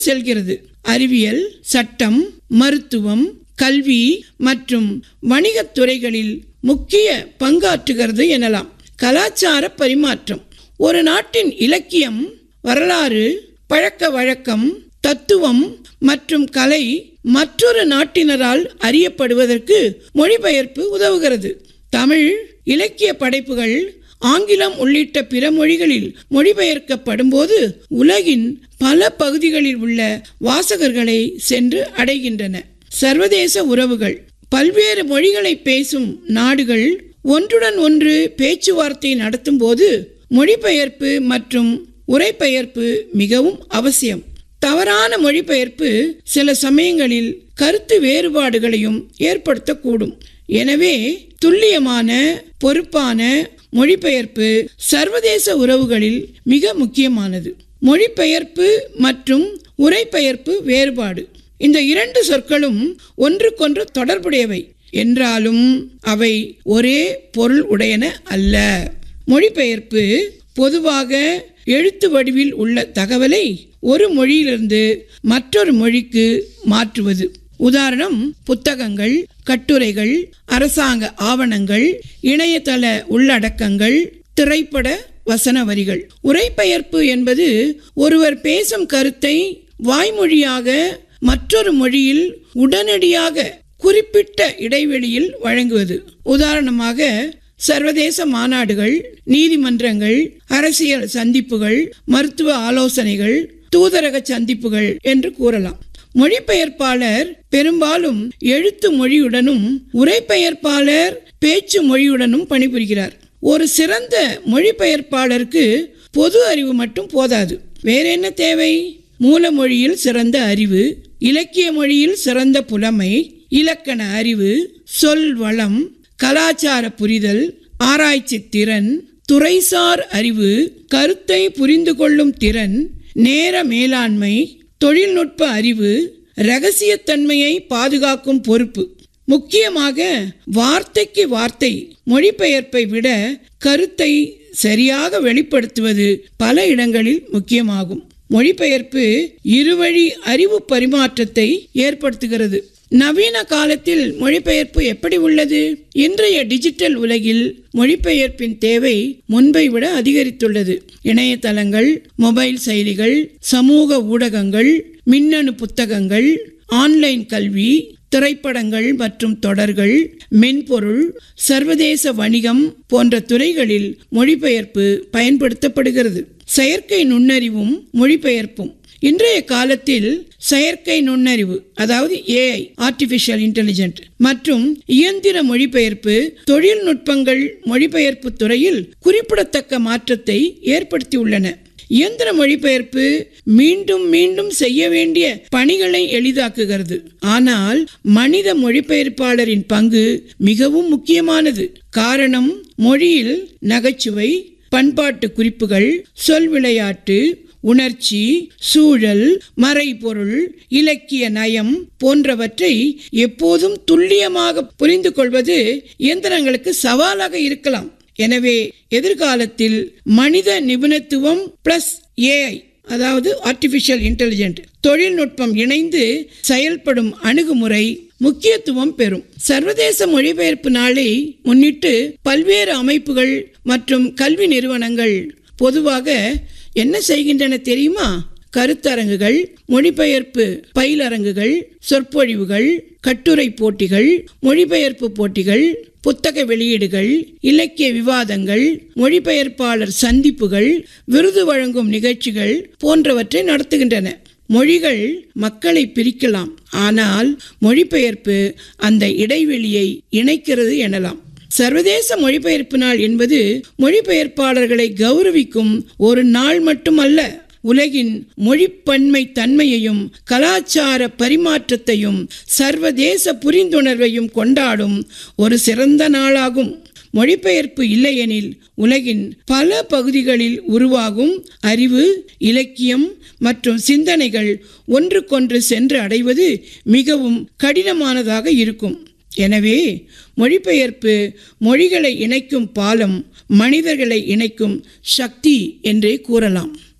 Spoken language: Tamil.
செல்கிறது அறிவியல் சட்டம் மருத்துவம் கல்வி மற்றும் வணிகத் துறைகளில் முக்கிய பங்காற்றுகிறது எனலாம் கலாச்சார பரிமாற்றம் ஒரு நாட்டின் இலக்கியம் வரலாறு பழக்க வழக்கம் தத்துவம் மற்றும் கலை மற்றொரு நாட்டினரால் அறியப்படுவதற்கு மொழிபெயர்ப்பு உதவுகிறது தமிழ் இலக்கிய படைப்புகள் ஆங்கிலம் உள்ளிட்ட பிற மொழிகளில் மொழிபெயர்க்கப்படும் போது உலகின் பல பகுதிகளில் உள்ள வாசகர்களை சென்று அடைகின்றன சர்வதேச உறவுகள் பல்வேறு மொழிகளை பேசும் நாடுகள் ஒன்றுடன் ஒன்று பேச்சுவார்த்தை நடத்தும் போது மொழிபெயர்ப்பு மற்றும் உரைபெயர்ப்பு மிகவும் அவசியம் தவறான மொழிபெயர்ப்பு சில சமயங்களில் கருத்து வேறுபாடுகளையும் ஏற்படுத்தக்கூடும் எனவே துல்லியமான பொறுப்பான மொழிபெயர்ப்பு சர்வதேச உறவுகளில் மிக முக்கியமானது மொழிபெயர்ப்பு மற்றும் உரைபெயர்ப்பு வேறுபாடு இந்த இரண்டு சொற்களும் ஒன்றுக்கொன்று தொடர்புடையவை என்றாலும் அவை ஒரே பொருள் உடையன அல்ல மொழிபெயர்ப்பு பொதுவாக எழுத்து வடிவில் உள்ள தகவலை ஒரு மொழியிலிருந்து மற்றொரு மொழிக்கு மாற்றுவது உதாரணம் புத்தகங்கள் கட்டுரைகள் அரசாங்க ஆவணங்கள் இணையதள உள்ளடக்கங்கள் திரைப்பட வசன வரிகள் உரைபெயர்ப்பு என்பது ஒருவர் பேசும் கருத்தை வாய்மொழியாக மற்றொரு மொழியில் உடனடியாக குறிப்பிட்ட இடைவெளியில் வழங்குவது உதாரணமாக சர்வதேச மாநாடுகள் நீதிமன்றங்கள் அரசியல் சந்திப்புகள் மருத்துவ ஆலோசனைகள் தூதரக சந்திப்புகள் என்று கூறலாம் மொழிபெயர்ப்பாளர் பெரும்பாலும் எழுத்து மொழியுடனும் உரைபெயர்ப்பாளர் பேச்சு மொழியுடனும் பணிபுரிகிறார் ஒரு சிறந்த மொழிபெயர்ப்பாளருக்கு பொது அறிவு மட்டும் போதாது வேற என்ன தேவை மூல மொழியில் சிறந்த அறிவு இலக்கிய மொழியில் சிறந்த புலமை இலக்கண அறிவு சொல் வளம் கலாச்சார புரிதல் ஆராய்ச்சி திறன் துறைசார் அறிவு கருத்தை புரிந்து கொள்ளும் திறன் நேர மேலாண்மை தொழில்நுட்ப அறிவு இரகசியத்தன்மையை பாதுகாக்கும் பொறுப்பு முக்கியமாக வார்த்தைக்கு வார்த்தை மொழிபெயர்ப்பை விட கருத்தை சரியாக வெளிப்படுத்துவது பல இடங்களில் முக்கியமாகும் மொழிபெயர்ப்பு இருவழி அறிவு பரிமாற்றத்தை ஏற்படுத்துகிறது நவீன காலத்தில் மொழிபெயர்ப்பு எப்படி உள்ளது இன்றைய டிஜிட்டல் உலகில் மொழிபெயர்ப்பின் தேவை முன்பை விட அதிகரித்துள்ளது இணையதளங்கள் மொபைல் செயலிகள் சமூக ஊடகங்கள் மின்னணு புத்தகங்கள் ஆன்லைன் கல்வி திரைப்படங்கள் மற்றும் தொடர்கள் மென்பொருள் சர்வதேச வணிகம் போன்ற துறைகளில் மொழிபெயர்ப்பு பயன்படுத்தப்படுகிறது செயற்கை நுண்ணறிவும் மொழிபெயர்ப்பும் இன்றைய காலத்தில் செயற்கை நுண்ணறிவு அதாவது ஏஐ ஆர்டிஃபிஷியல் இன்டெலிஜென்ட் மற்றும் இயந்திர மொழிபெயர்ப்பு தொழில்நுட்பங்கள் மொழிபெயர்ப்பு துறையில் குறிப்பிடத்தக்க மாற்றத்தை ஏற்படுத்தியுள்ளன இயந்திர மொழிபெயர்ப்பு மீண்டும் மீண்டும் செய்ய வேண்டிய பணிகளை எளிதாக்குகிறது ஆனால் மனித மொழிபெயர்ப்பாளரின் பங்கு மிகவும் முக்கியமானது காரணம் மொழியில் நகைச்சுவை பண்பாட்டு குறிப்புகள் சொல் விளையாட்டு உணர்ச்சி சூழல் மறைபொருள் இலக்கிய நயம் போன்றவற்றை எப்போதும் துல்லியமாக புரிந்து கொள்வது இயந்திரங்களுக்கு சவாலாக இருக்கலாம் எனவே எதிர்காலத்தில் மனித நிபுணத்துவம் பிளஸ் ஏஐ அதாவது ஆர்டிஃபிஷியல் இன்டெலிஜென்ட் தொழில்நுட்பம் இணைந்து செயல்படும் அணுகுமுறை முக்கியத்துவம் பெறும் சர்வதேச மொழிபெயர்ப்பு நாளை முன்னிட்டு பல்வேறு அமைப்புகள் மற்றும் கல்வி நிறுவனங்கள் பொதுவாக என்ன செய்கின்றன தெரியுமா கருத்தரங்குகள் மொழிபெயர்ப்பு பயிலரங்குகள் சொற்பொழிவுகள் கட்டுரை போட்டிகள் மொழிபெயர்ப்பு போட்டிகள் புத்தக வெளியீடுகள் இலக்கிய விவாதங்கள் மொழிபெயர்ப்பாளர் சந்திப்புகள் விருது வழங்கும் நிகழ்ச்சிகள் போன்றவற்றை நடத்துகின்றன மொழிகள் மக்களை பிரிக்கலாம் ஆனால் மொழிபெயர்ப்பு அந்த இடைவெளியை இணைக்கிறது எனலாம் சர்வதேச மொழிபெயர்ப்பு நாள் என்பது மொழிபெயர்ப்பாளர்களை கௌரவிக்கும் ஒரு நாள் மட்டுமல்ல உலகின் மொழிப்பன்மை தன்மையையும் கலாச்சார பரிமாற்றத்தையும் சர்வதேச புரிந்துணர்வையும் கொண்டாடும் ஒரு சிறந்த நாளாகும் மொழிபெயர்ப்பு இல்லையெனில் உலகின் பல பகுதிகளில் உருவாகும் அறிவு இலக்கியம் மற்றும் சிந்தனைகள் ஒன்றுக்கொன்று சென்று அடைவது மிகவும் கடினமானதாக இருக்கும் எனவே மொழிபெயர்ப்பு மொழிகளை இணைக்கும் பாலம் மனிதர்களை இணைக்கும் சக்தி என்றே கூறலாம்